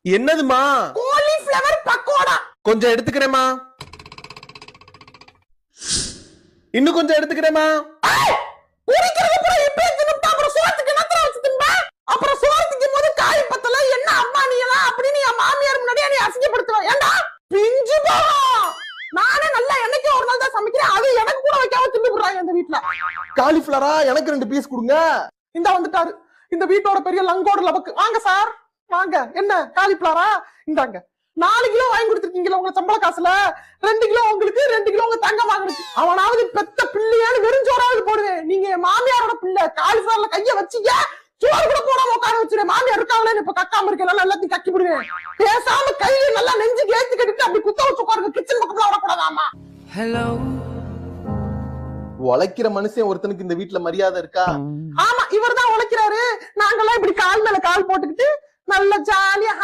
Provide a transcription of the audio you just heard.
என்னதுமா காலிஃபிளவர் பக்கோடா கொஞ்சம் எடுத்துக்கிறேமா இன்னும் கொஞ்சம் எடுத்துக்கிறேமா ஏய், உரிக்கிறது அப்புறம் இப்படியே தின்னுட்டா அப்புறம் சோத்துக்கு என்னத்துல வச்சு தின்பா அப்புறம் சோத்துக்கு போது காய் பத்தல என்ன அம்மா நீ எல்லாம் அப்படின்னு என் மாமியார் முன்னாடியே நீ அசிங்கப்படுத்துவ ஏண்டா பிஞ்சு போகும் நானே நல்லா என்னைக்கு ஒரு நாள் தான் சமைக்கிறேன் அது எனக்கு கூட வைக்காம தின்னு போடுறாங்க இந்த வீட்டுல காலிஃபிளவரா எனக்கு ரெண்டு பீஸ் கொடுங்க இந்த வந்துட்டாரு இந்த வீட்டோட பெரிய லங்கோட லபக்கு வாங்க சார் வாங்க என்ன காலிஃபிளவரா இந்தாங்க நாலு கிலோ வாங்கி கொடுத்துருக்கீங்களா உங்க சம்பள காசுல ரெண்டு கிலோ உங்களுக்கு ரெண்டு கிலோ உங்க தங்க வாங்குறதுக்கு அவனாவது பெத்த பிள்ளையான்னு வெறுஞ்சோறாவது போடுவேன் நீங்க என் மாமியாரோட பிள்ளை காலிஃபிளவர்ல கைய வச்சீங்க சோறு கூட போடாம உட்கார வச்சிருவேன் மாமியார் இருக்காங்களே இப்ப கக்காம இருக்கல எல்லாத்தையும் கக்கி விடுவேன் பேசாம கையில நல்லா நெஞ்சு ஏத்தி கட்டிட்டு அப்படி குத்த வச்சு உட்காருங்க கிச்சன் பக்கத்துல வரக்கூடாதாமா உழைக்கிற மனுஷன் ஒருத்தனுக்கு இந்த வீட்டுல மரியாதை இருக்கா ஆமா இவர்தான் உழைக்கிறாரு நாங்கெல்லாம் இப்படி கால் மேல கால் போட்டுக்கிட்டு நல்ல ஜாலியா